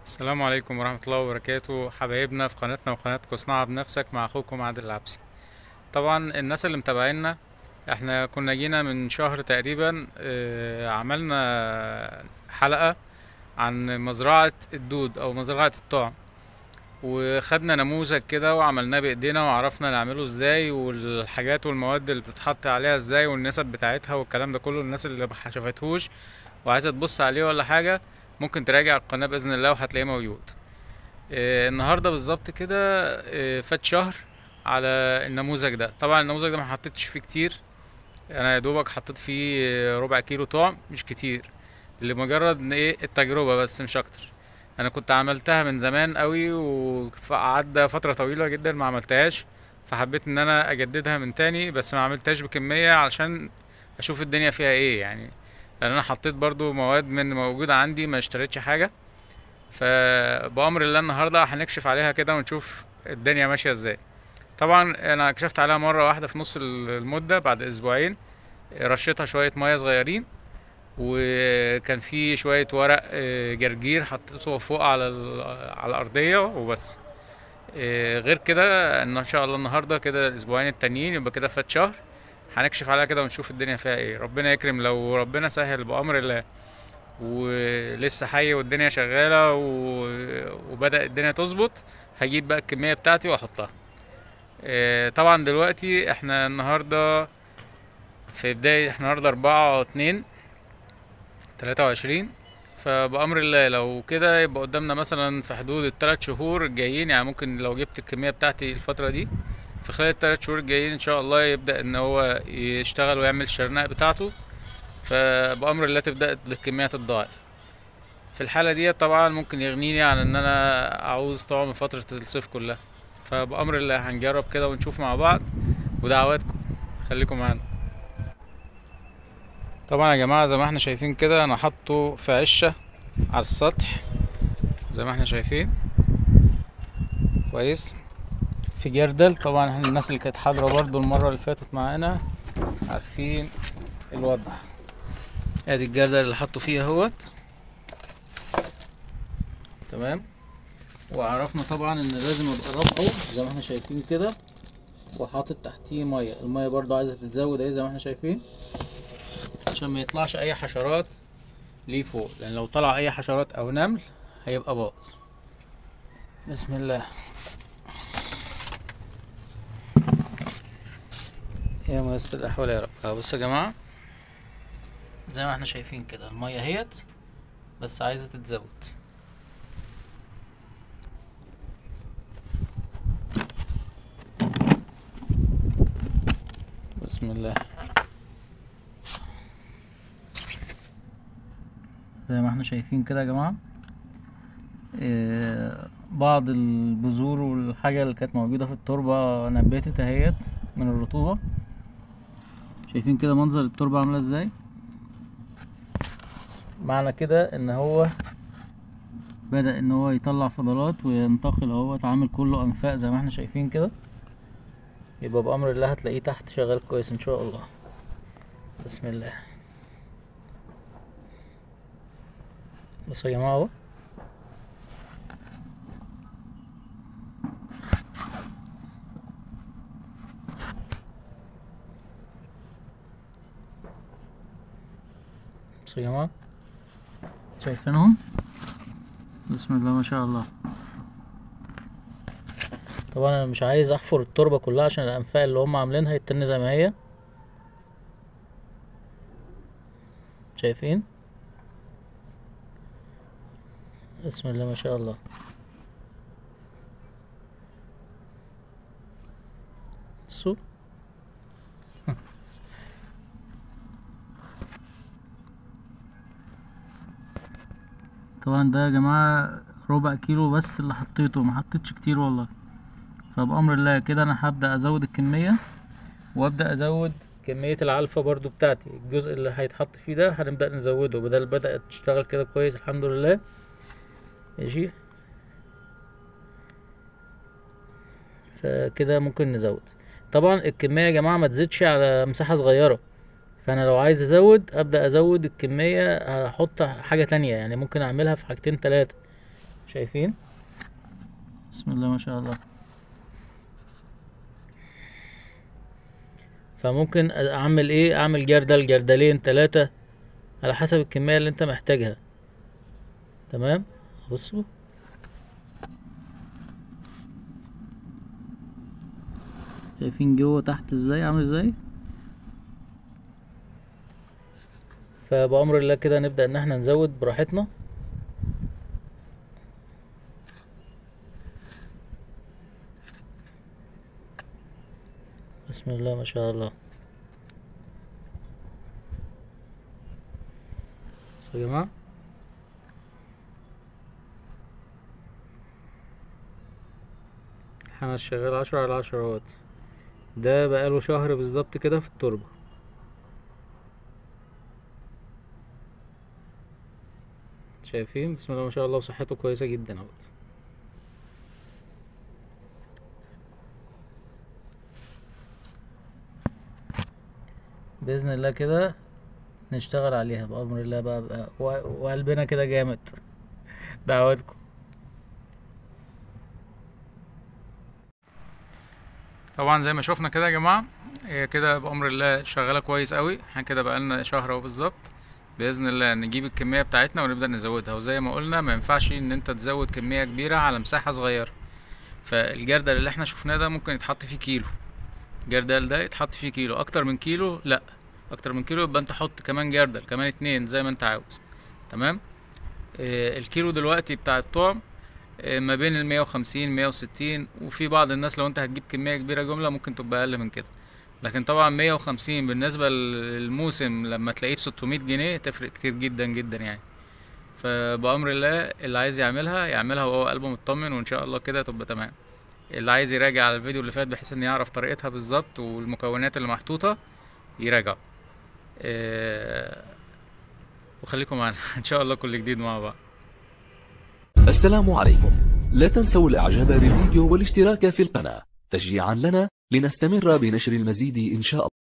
السلام عليكم ورحمة الله وبركاته حبايبنا في قناتنا وقناتكم اصنعها بنفسك مع اخوكم عادل العبسي طبعا الناس اللي متابعينا احنا كنا جينا من شهر تقريبا اه عملنا حلقة عن مزرعة الدود او مزرعة الطعم وخدنا نموذج كده وعملناه بايدينا وعرفنا نعمله ازاي والحاجات والمواد اللي بتتحط عليها ازاي والنسب بتاعتها والكلام ده كله الناس اللي ما شافتهوش وعايزة تبص عليه ولا حاجة ممكن تراجع القناة بإذن الله وهتلاقيه موجود آه، النهاردة بالظبط كده آه، فات شهر على النموذج ده طبعا النموذج ده ما حطيتش فيه كتير انا يا دوبك حطيت فيه آه، ربع كيلو طعم مش كتير لمجرد ان ايه التجربة بس مش اكتر انا كنت عملتها من زمان قوي وعدى فترة طويلة جدا ما عملتهاش فحبيت ان انا اجددها من تاني بس ما عملتهاش بكمية علشان اشوف الدنيا فيها ايه يعني لان انا حطيت برضو مواد من موجودة عندي ما اشتريتش حاجة فبأمر الله النهاردة هنكشف عليها كده ونشوف الدنيا ماشية ازاي طبعا انا كشفت عليها مرة واحدة في نص المدة بعد اسبوعين رشيتها شوية مية صغيرين وكان في شوية ورق آه، جرجير حطيته فوق على ال- على الأرضية وبس آه، غير كده ان شاء الله النهارده كده الاسبوعين التانيين يبقى كده فات شهر هنكشف عليها كده ونشوف الدنيا فيها ايه ربنا يكرم لو ربنا سهل بأمر الله ولسه حي والدنيا شغالة و... وبدأ الدنيا تظبط هجيب بقى الكمية بتاعتي واحطها آه، طبعا دلوقتي احنا النهاردة في بداية احنا النهاردة أربعة اتنين تلاتة وعشرين فبأمر الله لو كده يبقى قدامنا مثلا في حدود التلات شهور الجايين يعني ممكن لو جبت الكمية بتاعتي الفترة دي في خلال التلات شهور الجايين ان شاء الله يبدأ ان هو يشتغل ويعمل الشرنقة بتاعته فبأمر الله تبدأ الكمية تتضاعف في الحالة دي طبعا ممكن يغنيني عن ان انا اعوز طعم فترة الصيف كلها فبأمر الله هنجرب كده ونشوف مع بعض ودعواتكم خليكم معانا طبعا يا جماعة زي ما احنا شايفين كده انا حاطه في عشة على السطح زي ما احنا شايفين كويس في جردل طبعا احنا الناس اللي كانت حاضرة برضو المرة اللي فاتت معانا عارفين الوضع ادي الجردل اللي حطوا فيها اهوت تمام وعرفنا طبعا ان لازم ابقى رافعه زي ما احنا شايفين كده وحاطط تحتيه ميه الميه برضو عايزه تتزود اهي زي ما احنا شايفين عشان ما يطلعش اي حشرات ليه فوق لان لو طلع اي حشرات او نمل هيبقى باظ بسم الله يا ميسر الاحوال يا رب اهو بصوا يا جماعه زي ما احنا شايفين كده الميه اهيت بس عايزه تتزود بسم الله زي ما احنا شايفين كده يا جماعة إيه بعض البذور والحاجة اللي كانت موجودة في التربة نبتت اهيت من الرطوبة شايفين كده منظر التربة عاملة ازاي معنى كده ان هو بدأ ان هو يطلع فضلات وينتقل اهو عامل كله انفاق زي ما احنا شايفين كده يبقى بأمر الله هتلاقيه تحت شغال كويس ان شاء الله بسم الله بصوا يا جماعة اهو بصوا يا جماعة شايفينهم بسم الله ما شاء الله طبعا انا مش عايز احفر التربة كلها عشان الانفاق اللي هم عاملينها يتن زي ما هي شايفين بسم الله ما شاء الله بصوا طبعا ده يا جماعة ربع كيلو بس اللي حطيته ما حطيتش كتير والله فبأمر الله كده انا هبدأ ازود الكمية وابدأ ازود كمية العلفة برضو بتاعتي الجزء اللي هيتحط فيه ده هنبدأ نزوده بدل بدأت تشتغل كده كويس الحمد لله ماشي فكده ممكن نزود طبعا الكمية يا جماعة ما تزيدش على مساحة صغيرة فانا لو عايز ازود ابدأ ازود الكمية هحط حاجة تانية يعني ممكن اعملها في حاجتين تلاتة شايفين بسم الله ما شاء الله فممكن اعمل ايه اعمل جردل جردلين ثلاثة على حسب الكمية اللي انت محتاجها تمام بصوا شايفين جوه تحت ازاي عامل ازاي فبأمر الله كده نبدأ ان احنا نزود براحتنا بسم الله ما شاء الله بصوا يا جماعة احنا شغال عشرة على عشرة اهوت ده بقاله شهر بالظبط كده في التربة شايفين بسم الله ما شاء الله وصحته كويسة جدا اهوت بإذن الله كده نشتغل عليها بأمر الله بقى, بقى و- وقلبنا كده جامد دعواتكم طبعا زي ما شفنا كده يا جماعة هي كده بأمر الله شغالة كويس قوي احنا كده بقالنا شهر اهو بالظبط بإذن الله نجيب الكمية بتاعتنا ونبدأ نزودها وزي ما قلنا ما ينفعش ان انت تزود كمية كبيرة على مساحة صغيرة فالجردل اللي احنا شفناه ده ممكن يتحط فيه كيلو الجردل ده يتحط فيه كيلو اكتر من كيلو لا اكتر من كيلو يبقى انت حط كمان جردل كمان اتنين زي ما انت عاوز تمام اه الكيلو دلوقتي بتاع الطعم اه ما بين المية وخمسين مية وستين وفي بعض الناس لو انت هتجيب كمية كبيرة جملة ممكن تبقى اقل من كده لكن طبعا مية وخمسين بالنسبة للموسم لما تلاقيه بستمية جنيه تفرق كتير جدا جدا يعني فبأمر الله اللي عايز يعملها يعملها وهو قلبه مطمن وإن شاء الله كده تبقى تمام اللي عايز يراجع على الفيديو اللي فات بحيث إن يعرف طريقتها بالظبط والمكونات اللي محطوطة يراجع إيه وخليكم معانا إن شاء الله كل جديد مع بعض السلام عليكم لا تنسوا الاعجاب بالفيديو والاشتراك في القناة تشجيعا لنا لنستمر بنشر المزيد ان شاء الله